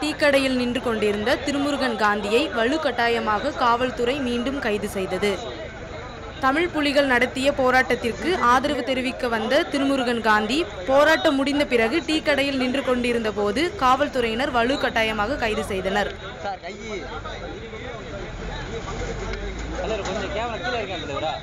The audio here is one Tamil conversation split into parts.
டீக்கடையில் நின்று கொண்டிருந்த திருமுருகன் காந்தியை வலுக்கட்டாயமாக காவல்துறை மீண்டும் கைது செய்தது தமிழ் புலிகள் நடத்திய போராட்டத்திற்கு ஆதரவு தெரிவிக்க வந்த திருமுருகன் காந்தி போராட்டம் முடிந்த பிறகு டீக்கடையில் நின்று கொண்டிருந்த போது காவல்துறையினர் வலுக்கட்டாயமாக கைது செய்தனர் கொஞ்சம் கேமரா கீழே இருக்கேன் தலைவரா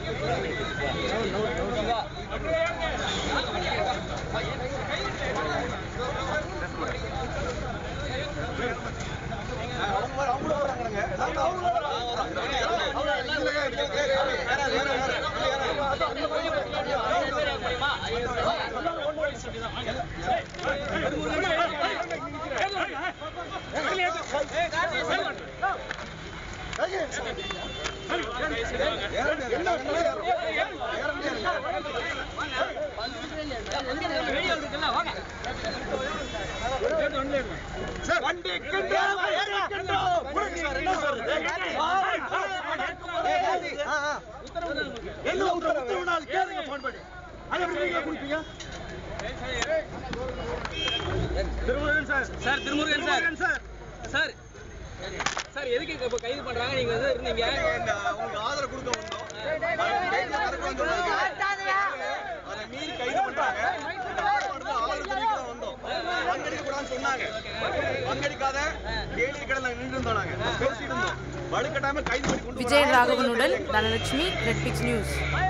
sir Thirumurugan sir sir sir எதுக்கு இப்ப கைது பண்றாங்க நீங்க வந்து இருந்தீங்க அவங்களுக்கு ஆதரவு கொடுக்க வந்தோம் கைது பண்ண சொன்னாங்க. அதை மீறி கைது பண்றாங்க அடுத்து ஆதரவு தெரிவிக்க தான் வந்தோம் பங்கெடுக்க கூடாதுன்னு சொன்னாங்க பங்கெடுக்காத கேள்வி கடல நின்று இருந்தோம் நாங்க பேசிட்டு இருந்தோம் வலுக்கட்டாம கைது பண்ணி கொண்டு விஜய் ராகவனுடன் தனலட்சுமி ரெட் பிக்ஸ் நியூஸ்